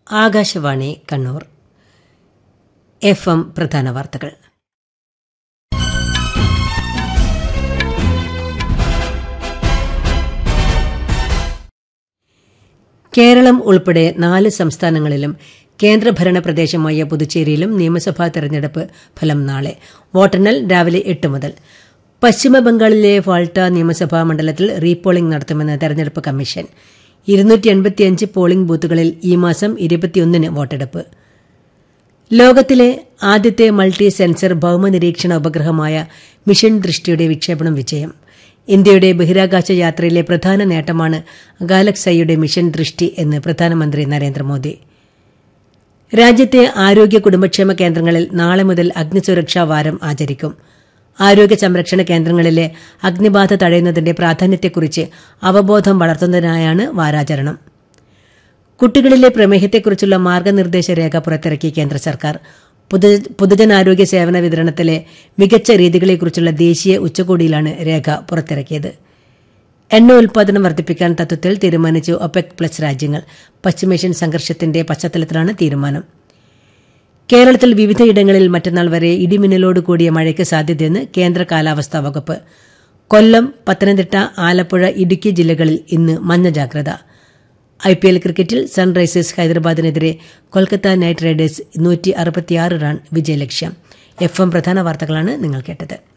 Akashvani Kannur F M പ്രധാന വാർത്തകൾ കേരളം ഉൾപ്പെടെ നാല് സംസ്ഥാനങ്ങളിലും കേന്ദ്രഭരണ പ്രദേശമായ പുതുച്ചേരിയിലും നിയമസഭാ തെരഞ്ഞെടുപ്പ് ഫലം നാളെ വോട്ടെണ്ണൽ രാവിലെ എട്ട് മുതൽ പശ്ചിമബംഗാളിലെ ഫാൾട്ട നിയമസഭാ മണ്ഡലത്തിൽ റീപോളിംഗ് നടത്തുമെന്ന് തെരഞ്ഞെടുപ്പ് കമ്മീഷൻ ഇരുന്നൂറ്റി എൺപത്തിയഞ്ച് പോളിംഗ് ബൂത്തുകളിൽ ഈ മാസം ഇരുപത്തിയൊന്നിന് വോട്ടെടുപ്പ് ലോകത്തിലെ ആദ്യത്തെ മൾട്ടി സെൻസർ ഭൌമനിരീക്ഷണ ഉപഗ്രഹമായ മിഷൻ ദൃഷ്ടിയുടെ വിക്ഷേപണം വിജയം ഇന്ത്യയുടെ ബഹിരാകാശ യാത്രയിലെ പ്രധാന നേട്ടമാണ് ഗാലക്സൈയുടെ മിഷൻ ദൃഷ്ടി എന്ന് പ്രധാനമന്ത്രി നരേന്ദ്രമോദി രാജ്യത്തെ ആരോഗ്യ കുടുംബക്ഷേമ കേന്ദ്രങ്ങളിൽ നാളെ മുതൽ അഗ്നിസുരക്ഷാ വാരം ആചരിക്കും ആരോഗ്യ സംരക്ഷണ കേന്ദ്രങ്ങളിലെ അഗ്നിബാധ തടയുന്നതിന്റെ പ്രാധാന്യത്തെക്കുറിച്ച് അവബോധം വളർത്തുന്നതിനായാണ് വാരാചരണം കുട്ടികളിലെ പ്രമേഹത്തെക്കുറിച്ചുള്ള മാർഗനിർദ്ദേശ രേഖ പുറത്തിറക്കി കേന്ദ്ര സർക്കാർ പൊതുജനാരോഗ്യ സേവന വിതരണത്തിലെ മികച്ച രീതികളെക്കുറിച്ചുള്ള ദേശീയ ഉച്ചകോടിയിലാണ് രേഖ പുറത്തിറക്കിയത് എണ്ണ ഉൽപാദനം വർദ്ധിപ്പിക്കാൻ തത്വത്തിൽ തീരുമാനിച്ചു ഒപെക് പ്ലസ് രാജ്യങ്ങൾ പശ്ചിമേഷ്യൻ സംഘർഷത്തിന്റെ പശ്ചാത്തലത്തിലാണ് തീരുമാനം കേരളത്തിൽ വിവിധയിടങ്ങളിൽ മറ്റന്നാൾ വരെ ഇടിമിന്നലോട് കൂടിയ മഴയ്ക്ക് സാധ്യതയെന്ന് കേന്ദ്ര കാലാവസ്ഥാ വകുപ്പ് കൊല്ലം പത്തനംതിട്ട ആലപ്പുഴ ഇടുക്കി ജില്ലകളിൽ ഇന്ന് മഞ്ഞ ജാഗ്രത ഐപിഎൽ ക്രിക്കറ്റിൽ സൺറൈസേഴ്സ് ഹൈദരാബാദിനെതിരെ കൊൽക്കത്ത നൈറ്റ് റൈഡേഴ്സ് നൂറ്റി റൺ വിജയലക്ഷ്യം എഫ് എം പ്രധാന വാർത്തകളാണ് നിങ്ങൾ കേട്ടത്